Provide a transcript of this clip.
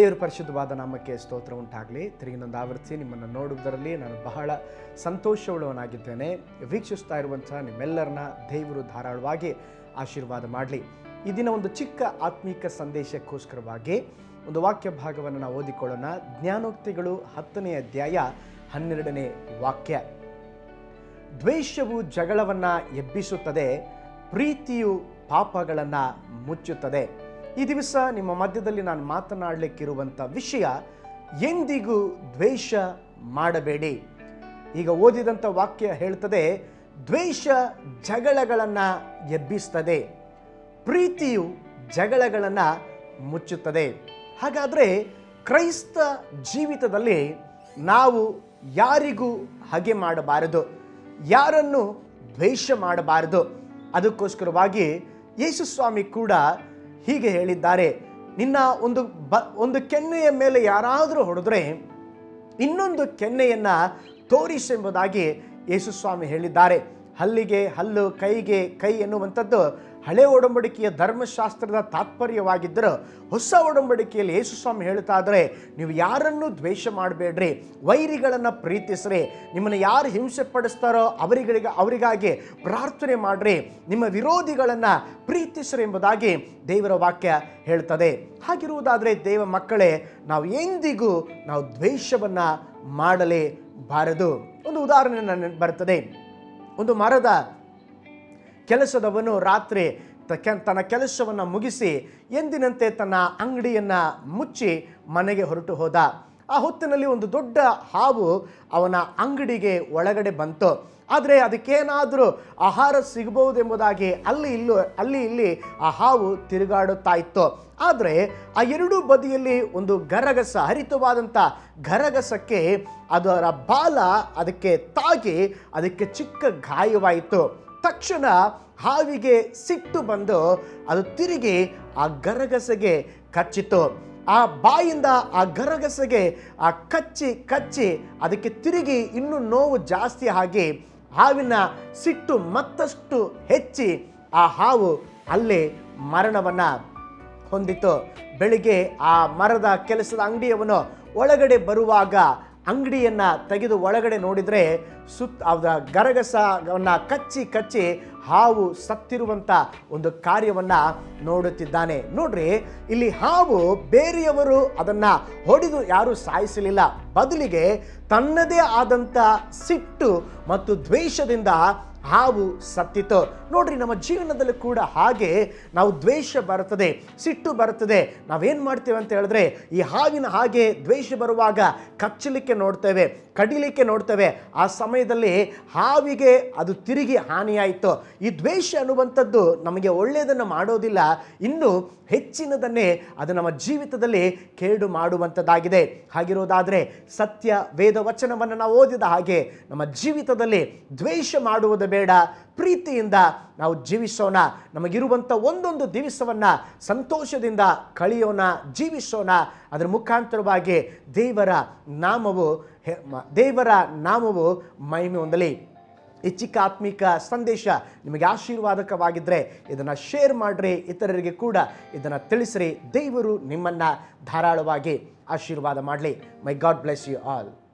ದೇವರ ಪರಿಶುದ್ಧವಾದ ನಾಮಕ್ಕೆ ಸ್ತೋತ್ರ ಉಂಟಾಗಲಿ ತಿರುಗಿನೊಂದು ಆವರಿಸಿ ನಿಮ್ಮನ್ನು ನೋಡುವುದರಲ್ಲಿ ನಾನು ಬಹಳ ಸಂತೋಷವುಳ್ಳವನಾಗಿದ್ದೇನೆ ವೀಕ್ಷಿಸ್ತಾ ಇರುವಂಥ ನಿಮ್ಮೆಲ್ಲರನ್ನ ದೇವರು ಧಾರಾಳವಾಗಿ ಆಶೀರ್ವಾದ ಮಾಡಲಿ ಈ ದಿನ ಒಂದು ಚಿಕ್ಕ ಆತ್ಮೀಕ ಸಂದೇಶಕ್ಕೋಸ್ಕರವಾಗಿ ಒಂದು ವಾಕ್ಯ ಭಾಗವನ್ನು ನಾವು ಓದಿಕೊಳ್ಳೋಣ ಜ್ಞಾನೋಕ್ತಿಗಳು ಹತ್ತನೇ ಅಧ್ಯಾಯ ಹನ್ನೆರಡನೇ ವಾಕ್ಯ ದ್ವೇಷವು ಜಗಳವನ್ನ ಎಬ್ಬಿಸುತ್ತದೆ ಪ್ರೀತಿಯು ಪಾಪಗಳನ್ನು ಮುಚ್ಚುತ್ತದೆ ಈ ದಿವಸ ನಿಮ್ಮ ಮಧ್ಯದಲ್ಲಿ ನಾನು ಮಾತನಾಡಲಿಕ್ಕಿರುವಂಥ ವಿಷಯ ಎಂದಿಗೂ ದ್ವೇಷ ಮಾಡಬೇಡಿ ಈಗ ಓದಿದಂಥ ವಾಕ್ಯ ಹೇಳ್ತದೆ ದ್ವೇಷ ಜಗಳಗಳನ್ನು ಎಬ್ಬಿಸ್ತದೆ ಪ್ರೀತಿಯು ಜಗಳಗಳನ್ನು ಮುಚ್ಚುತ್ತದೆ ಹಾಗಾದರೆ ಕ್ರೈಸ್ತ ಜೀವಿತದಲ್ಲಿ ನಾವು ಯಾರಿಗೂ ಹಾಗೆ ಮಾಡಬಾರದು ಯಾರನ್ನು ದ್ವೇಷ ಮಾಡಬಾರದು ಅದಕ್ಕೋಸ್ಕರವಾಗಿ ಯೇಸು ಸ್ವಾಮಿ ಕೂಡ ಹೀಗೆ ಹೇಳಿದ್ದಾರೆ ನಿನ್ನ ಒಂದು ಬ ಒಂದು ಕೆನ್ನೆಯ ಮೇಲೆ ಯಾರಾದರೂ ಹೊಡೆದ್ರೆ ಇನ್ನೊಂದು ಕೆನ್ನೆಯನ್ನು ತೋರಿಸೆಂಬುದಾಗಿ ಯೇಸು ಸ್ವಾಮಿ ಹೇಳಿದ್ದಾರೆ ಹಲ್ಲಿಗೆ ಹಲ್ಲು ಕೈಗೆ ಕೈ ಎನ್ನುವಂಥದ್ದು ಹಳೆ ಒಡಂಬಡಿಕೆಯ ಧರ್ಮಶಾಸ್ತ್ರದ ತಾತ್ಪರ್ಯವಾಗಿದ್ದರೂ ಹೊಸ ಒಡಂಬಡಿಕೆಯಲ್ಲಿ ಯೇಸು ಸ್ವಾಮಿ ಹೇಳ್ತಾ ಇದ್ರೆ ನೀವು ಯಾರನ್ನೂ ದ್ವೇಷ ಮಾಡಬೇಡ್ರಿ ವೈರಿಗಳನ್ನು ಪ್ರೀತಿಸ್ರಿ ನಿಮ್ಮನ್ನು ಯಾರು ಹಿಂಸೆ ಪಡಿಸ್ತಾರೋ ಅವರಿಗಳಿಗೆ ಅವರಿಗಾಗಿ ಪ್ರಾರ್ಥನೆ ಮಾಡ್ರಿ ನಿಮ್ಮ ವಿರೋಧಿಗಳನ್ನು ಪ್ರೀತಿಸ್ರಿ ಎಂಬುದಾಗಿ ದೇವರ ವಾಕ್ಯ ಹೇಳ್ತದೆ ಹಾಗಿರುವುದಾದರೆ ದೇವ ಮಕ್ಕಳೇ ನಾವು ಎಂದಿಗೂ ನಾವು ದ್ವೇಷವನ್ನು ಮಾಡಲೇಬಾರದು ಒಂದು ಉದಾಹರಣೆ ನನ್ನ ಬರ್ತದೆ ಒಂದು ಮರದ ಕೆಲಸದವನು ರಾತ್ರಿ ತ- ಕೆ- ತನ್ನ ಕೆಲಸವನ್ನು ಮುಗಿಸಿ ಎಂದಿನಂತೆ ತನ್ನ ಅಂಗಡಿಯನ್ನು ಮುಚ್ಚಿ ಮನೆಗೆ ಹೊರಟು ಹೋದ ಆ ಹೊತ್ತಿನಲ್ಲಿ ಒಂದು ದೊಡ್ಡ ಹಾವು ಅವನ ಅಂಗಡಿಗೆ ಒಳಗಡೆ ಬಂತು ಆದರೆ ಅದಕ್ಕೇನಾದರೂ ಆಹಾರ ಸಿಗಬಹುದೆಂಬುದಾಗಿ ಅಲ್ಲಿ ಇಲ್ಲೂ ಅಲ್ಲಿ ಇಲ್ಲಿ ಆ ಹಾವು ತಿರುಗಾಡುತ್ತಾ ಇತ್ತು ಆದರೆ ಆ ಎರಡೂ ಬದಿಯಲ್ಲಿ ಒಂದು ಗರಗಸ ಹರಿತವಾದಂಥ ಗರಗಸಕ್ಕೆ ಅದರ ಬಾಲ ಅದಕ್ಕೆ ತಾಗಿ ಅದಕ್ಕೆ ಚಿಕ್ಕ ಗಾಯವಾಯಿತು ತಕ್ಷಣ ಹಾವಿಗೆ ಸಿಟ್ಟು ಬಂದು ಅದು ತಿರುಗಿ ಆ ಗರಗಸೆಗೆ ಕಚ್ಚಿತು ಆ ಬಾಯಿಂದ ಆ ಗರಗಸೆಗೆ ಆ ಕಚ್ಚಿ ಕಚ್ಚಿ ಅದಕ್ಕೆ ತಿರುಗಿ ಇನ್ನೂ ನೋವು ಜಾಸ್ತಿ ಆಗಿ ಹಾವಿನ ಸಿಟ್ಟು ಮತ್ತಷ್ಟು ಹೆಚ್ಚಿ ಆ ಹಾವು ಅಲ್ಲೇ ಮರಣವನ್ನು ಹೊಂದಿತು ಬೆಳಿಗ್ಗೆ ಆ ಮರದ ಕೆಲಸದ ಅಂಗಡಿಯವನು ಒಳಗಡೆ ಬರುವಾಗ ಅಂಗಡಿಯನ್ನ ತೆಗೆದು ಒಳಗಡೆ ನೋಡಿದರೆ ಸುತ್ತ ಅದರ ಗರಗಸವನ್ನ ಕಚ್ಚಿ ಕಚ್ಚಿ ಹಾವು ಸತ್ತಿರುವಂಥ ಒಂದು ಕಾರ್ಯವನ್ನ ನೋಡುತ್ತಿದ್ದಾನೆ ನೋಡ್ರಿ ಇಲ್ಲಿ ಹಾವು ಬೇರೆಯವರು ಅದನ್ನ ಹೊಡೆದು ಯಾರು ಸಾಯಿಸಲಿಲ್ಲ ಬದಲಿಗೆ ತನ್ನದೇ ಆದಂಥ ಸಿಟ್ಟು ಮತ್ತು ದ್ವೇಷದಿಂದ ಹಾವು ಸತ್ತಿತು ನೋಡ್ರಿ ನಮ್ಮ ಜೀವನದಲ್ಲಿ ಕೂಡ ಹಾಗೆ ನಾವು ದ್ವೇಷ ಬರುತ್ತದೆ ಸಿಟ್ಟು ಬರುತ್ತದೆ ನಾವೇನು ಮಾಡ್ತೇವೆ ಅಂತ ಹೇಳಿದ್ರೆ ಈ ಹಾವಿನ ಹಾಗೆ ದ್ವೇಷ ಬರುವಾಗ ಕಚ್ಚಲಿಕ್ಕೆ ನೋಡ್ತೇವೆ ಕಡಿಲಿಕ್ಕೆ ನೋಡ್ತೇವೆ ಆ ಸಮಯದಲ್ಲಿ ಹಾವಿಗೆ ಅದು ತಿರುಗಿ ಹಾನಿಯಾಯಿತು ಈ ದ್ವೇಷ ಅನ್ನುವಂಥದ್ದು ನಮಗೆ ಒಳ್ಳೆಯದನ್ನು ಮಾಡೋದಿಲ್ಲ ಇನ್ನು ಹೆಚ್ಚಿನದನ್ನೇ ಅದು ನಮ್ಮ ಜೀವಿತದಲ್ಲಿ ಕೇಡು ಮಾಡುವಂಥದ್ದಾಗಿದೆ ಹಾಗಿರೋದಾದರೆ ಸತ್ಯ ವೇದ ವಚನವನ್ನು ನಾವು ಓದಿದ ಹಾಗೆ ನಮ್ಮ ಜೀವಿತದಲ್ಲಿ ದ್ವೇಷ ಮಾಡುವುದು ಬೇಡ ಪ್ರೀತಿಯಿಂದ ನಾವು ಜೀವಿಸೋಣ ನಮಗಿರುವಂಥ ಒಂದೊಂದು ದಿವಸವನ್ನು ಸಂತೋಷದಿಂದ ಕಳೆಯೋಣ ಜೀವಿಸೋಣ ಅದರ ಮುಖಾಂತರವಾಗಿ ದೇವರ ನಾಮವು ಹೆ- ಮ- ದೇವರ ನಾಮವು ಮಹಿಮೆ ಹೊಂದಲಿ ಈ ಚಿಕ್ಕ ಆತ್ಮಿಕ ಸಂದೇಶ ನಿಮಗೆ ಆಶೀರ್ವಾದಕವಾಗಿದ್ದರೆ ಇದನ್ನು ಶೇರ್ ಮಾಡಿರಿ ಇತರರಿಗೆ ಕೂಡ ಇದನ್ನು ತಿಳಿಸ್ರಿ ದೇವರು ನಿಮ್ಮನ್ನು ಧಾರಾಳವಾಗಿ ಆಶೀರ್ವಾದ ಮಾಡಲಿ may God bless you all